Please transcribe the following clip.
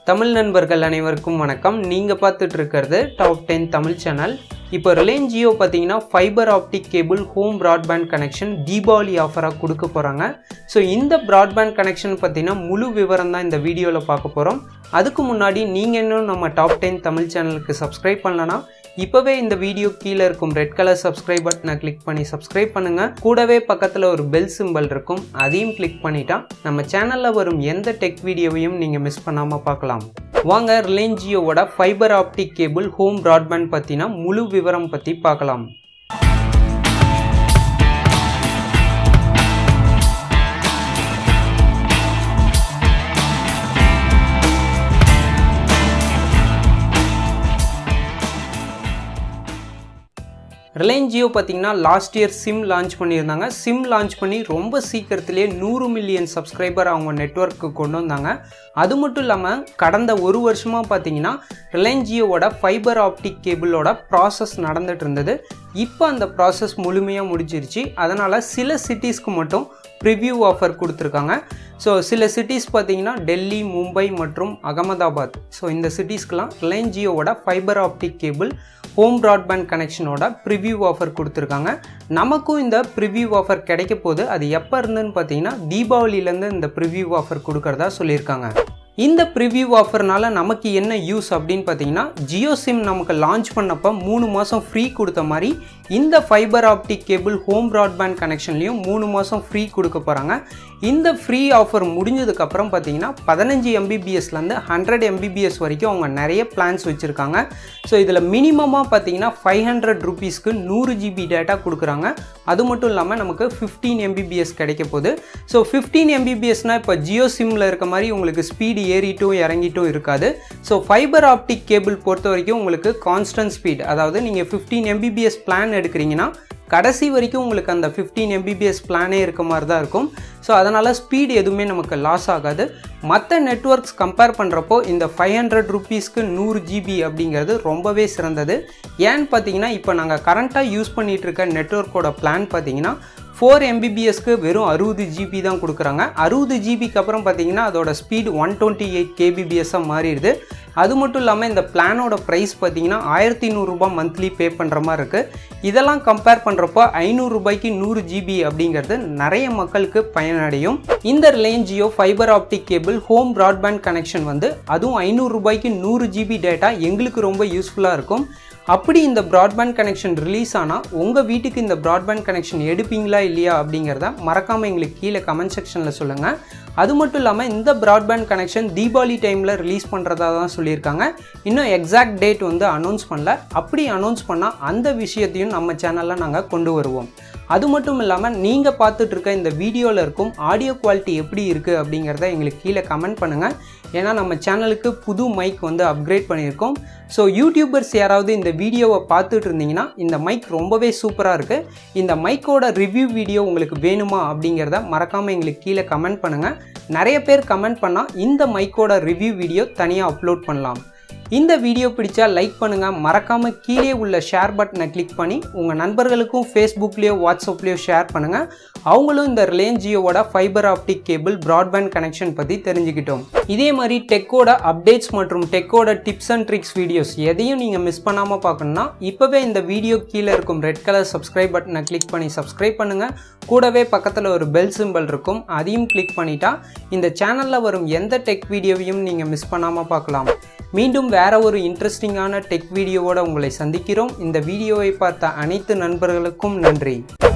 தமிழ் நண்பர்கள் அனைவருக்கும் வணக்கம் நீங்கள் பார்த்துட்டு இருக்கிறது டாப் டென் தமிழ் சேனல் இப்போ ரிலையன்ஸ் ஜியோ பார்த்தீங்கன்னா fibre optic cable home broadband connection Deepavali ஆஃபராக கொடுக்க போகிறாங்க ஸோ இந்த ப்ராட்பேண்ட் கனெக்ஷன் பார்த்தீங்கன்னா முழு விவரம் தான் இந்த வீடியோவில் பார்க்க போகிறோம் அதுக்கு முன்னாடி நீங்கள் இன்னும் நம்ம டாப் டென் தமிழ் சேனலுக்கு சப்ஸ்கிரைப் பண்ணலன்னா இப்போவே இந்த வீடியோ கீழே இருக்கும் ரெட் கலர் சப்ஸ்கிரைப் பட்டனை கிளிக் பண்ணி சப்ஸ்கிரைப் பண்ணுங்கள் கூடவே பக்கத்தில் ஒரு பெல் சிம்பல் இருக்கும் அதையும் கிளிக் பண்ணிட்டா நம்ம சேனலில் வரும் எந்த டெக் வீடியோவையும் நீங்கள் மிஸ் பண்ணாமல் பார்க்கலாம் வாங்க ரிலையன்ஸ் ஜியோவோட fibre optic cable home broadband பற்றினா முழு விவரம் பற்றி பார்க்கலாம் ரிலையன்ஸ் ஜியோ பார்த்தீங்கன்னா லாஸ்ட் இயர் சிம் லான்ச் பண்ணியிருந்தாங்க சிம் லான்ச் பண்ணி ரொம்ப சீக்கிரத்திலேயே நூறு மில்லியன் சப்ஸ்கிரைபர் அவங்க நெட்ஒர்க்கு கொண்டு வந்தாங்க அது மட்டும் இல்லாமல் கடந்த ஒரு வருஷமாக பார்த்தீங்கன்னா ரிலையன்ஸ் ஜியோவோட ஃபைபர் ஆப்டிக் கேபிளோட ப்ராசஸ் நடந்துட்டு இருந்தது இப்போ அந்த ப்ராசஸ் முழுமையாக முடிஞ்சிருச்சு அதனால் சில சிட்டிஸ்க்கு மட்டும் ப்ரிவ்யூ ஆஃபர் கொடுத்துருக்காங்க ஸோ சில சிட்டிஸ் பார்த்தீங்கன்னா டெல்லி மும்பை மற்றும் அகமதாபாத் ஸோ இந்த சிட்டிஸ்க்கெலாம் ரிலையன்ஸ் ஜியோவோட fibre optic cable home broadband கனெக்ஷனோட ப்ரிவ்யூ ஆஃபர் கொடுத்துருக்காங்க நமக்கும் இந்த ப்ரிவ்யூ ஆஃபர் கிடைக்க போது அது எப்போ இருந்துன்னு பார்த்தீங்கன்னா தீபாவளியிலேருந்து இந்த ப்ரிவ்யூ ஆஃபர் கொடுக்கறதா சொல்லியிருக்காங்க இந்த ப்ரிவ்யூ ஆஃபர்னால நமக்கு என்ன யூஸ் அப்படின்னு பார்த்தீங்கன்னா ஜியோ சிம் நமக்கு லான்ச் பண்ணப்போ மூணு மாதம் ஃப்ரீ கொடுத்த மாதிரி இந்த fibre optic cable home broadband கனெக்ஷன்லேயும் மூணு மாதம் ஃப்ரீ கொடுக்க போகிறாங்க இந்த ஃப்ரீ ஆஃபர் முடிஞ்சதுக்கப்புறம் பார்த்தீங்கன்னா பதினஞ்சு எம்பிபிஎஸ்லேருந்து ஹண்ட்ரட் எம்பிபிஎஸ் வரைக்கும் அவங்க நிறைய பிளான்ஸ் வச்சுருக்காங்க ஸோ இதில் மினிமமாக பார்த்தீங்கன்னா ஃபைவ் ஹண்ட்ரட் ருபீஸ்க்கு நூறு ஜிபி டேட்டா கொடுக்குறாங்க அது மட்டும் இல்லாமல் நமக்கு ஃபிஃப்டீன் எம்பிபிஎஸ் கிடைக்க போகுது ஸோ ஃபிஃப்டீன் எம்பிபிஎஸ்னால் இப்போ ஜியோ சிம்மில் இருக்க மாதிரி உங்களுக்கு ஸ்பீடு ஏறிட்டும் இறங்கிட்டும் இருக்காது ஸோ ஃபைபர் ஆப்டிக் கேபிள் பொறுத்த வரைக்கும் உங்களுக்கு கான்ஸ்டன்ட் ஸ்பீட் அதாவது நீங்கள் ஃபிஃப்டீன் எம்பிபிஎஸ் பிளான் எடுக்கிறீங்கன்னா கடைசி வரைக்கும் உங்களுக்கு அந்த ஃபிஃப்டீன் எம்பிபிஎஸ் பிளானே இருக்க மாதிரி தான் இருக்கும் ஸோ அதனால் ஸ்பீடு எதுவுமே நமக்கு லாஸ் ஆகாது மற்ற நெட்ஒர்க்ஸ் கம்பேர் பண்ணுறப்போ இந்த ஃபைவ் ஹண்ட்ரட் ருபீஸ்க்கு நூறு ஜிபி அப்படிங்கிறது ரொம்பவே சிறந்தது ஏன்னு பார்த்தீங்கன்னா இப்போ நாங்கள் கரண்ட்டாக யூஸ் பண்ணிகிட்டு இருக்க நெட்ஒர்க்கோட பிளான் பார்த்தீங்கன்னா ஃபோர் எம்பிபிஎஸ்க்கு வெறும் அறுபது ஜிபி தான் கொடுக்குறாங்க அறுபது ஜிபிக்கு அப்புறம் பார்த்தீங்கன்னா அதோட ஸ்பீட் ஒன் டுவெண்ட்டி எயிட் கேபிபிஎஸ்ஸாக மாறிடுது அது மட்டும் இல்லாமல் இந்த பிளானோட ப்ரைஸ் பார்த்தீங்கன்னா ஆயிரத்தி நூறுரூபா மந்த்லி பே பண்ணுற மாதிரி இருக்குது இதெல்லாம் கம்பேர் பண்ணுறப்போ ஐநூறுரூபாய்க்கு நூறு ஜிபி அப்படிங்கிறது நிறைய மக்களுக்கு பயனடையும் இந்த Reliance Jio fibre optic cable home broadband connection வந்து அதுவும் ஐநூறுரூபாய்க்கு நூறு ஜிபி டேட்டா எங்களுக்கு ரொம்ப யூஸ்ஃபுல்லாக இருக்கும் அப்படி இந்த ப்ராட்பேண்ட் கனெக்ஷன் ரிலீஸ் ஆனால் உங்கள் வீட்டுக்கு இந்த ப்ராட்பேண்ட் கனெக்ஷன் எடுப்பீங்களா இல்லையா அப்படிங்கிறத மறக்காமல் எங்களுக்கு கீழே கமெண்ட் செக்ஷனில் சொல்லுங்கள் அது மட்டும் இல்லாமல் இந்த ப்ராட்பேண்ட் கனெக்ஷன் தீபாவளி டைமில் ரிலீஸ் பண்ணுறதா தான் சொல்லியிருக்காங்க இன்னும் எக்ஸாக்ட் டேட் வந்து அனௌன்ஸ் பண்ணல அப்படி அனௌன்ஸ் பண்ணால் அந்த விஷயத்தையும் நம்ம சேனலில் நாங்கள் கொண்டு வருவோம் அது மட்டும் இல்லாமல் நீங்கள் பார்த்துட்டு இருக்க இந்த வீடியோவில் இருக்கும் ஆடியோ குவாலிட்டி எப்படி இருக்குது அப்படிங்கிறத எங்களுக்கு கீழே கமெண்ட் பண்ணுங்கள் ஏன்னா நம்ம சேனலுக்கு புது மைக் வந்து அப்கிரேட் பண்ணியிருக்கோம் ஸோ யூடியூபர்ஸ் யாராவது இந்த வீடியோவை பார்த்துட்டு இருந்தீங்கன்னா இந்த மைக் ரொம்பவே சூப்பராக இருக்குது இந்த மைக்கோட ரிவ்யூ வீடியோ உங்களுக்கு வேணுமா அப்படிங்கிறத மறக்காமல் எங்களுக்கு கீழே கமெண்ட் பண்ணுங்கள் நிறைய பேர் கமெண்ட் பண்ணால் இந்த மைக்கோட ரிவ்யூ வீடியோ தனியாக அப்லோட் பண்ணலாம் இந்த வீடியோ பிடிச்சா லைக் பண்ணுங்கள் மறக்காமல் கீழே உள்ள ஷேர் பட்டனை கிளிக் பண்ணி உங்கள் நண்பர்களுக்கும் ஃபேஸ்புக்லேயோ வாட்ஸ்அப்லேயோ ஷேர் பண்ணுங்கள் அவங்களும் இந்த ரிலையன்ஸ் ஜியோவோட fibre optic cable broadband connection பற்றி தெரிஞ்சுக்கிட்டோம் இதே மாதிரி டெக்கோட அப்டேட்ஸ் மற்றும் டெக்கோட டிப்ஸ் அண்ட் ட்ரிக்ஸ் வீடியோஸ் எதையும் நீங்கள் மிஸ் பண்ணாமல் பார்க்கணுன்னா இப்போவே இந்த வீடியோ கீழே இருக்கும் ரெட் கலர் சப்ஸ்கிரைப் பட்டனை கிளிக் பண்ணி சப்ஸ்கிரைப் பண்ணுங்கள் கூடவே பக்கத்தில் ஒரு பெல் சிம்பிள் இருக்கும் அதையும் கிளிக் பண்ணிட்டா இந்த சேனலில் வரும் எந்த டெக் வீடியோவையும் நீங்கள் மிஸ் பண்ணாமல் பார்க்கலாம் மீண்டும் வேற ஒரு இன்ட்ரெஸ்டிங்கான டெக் வீடியோவோட உங்களை சந்திக்கிறோம் இந்த வீடியோவை பார்த்த அனைத்து நண்பர்களுக்கும் நன்றி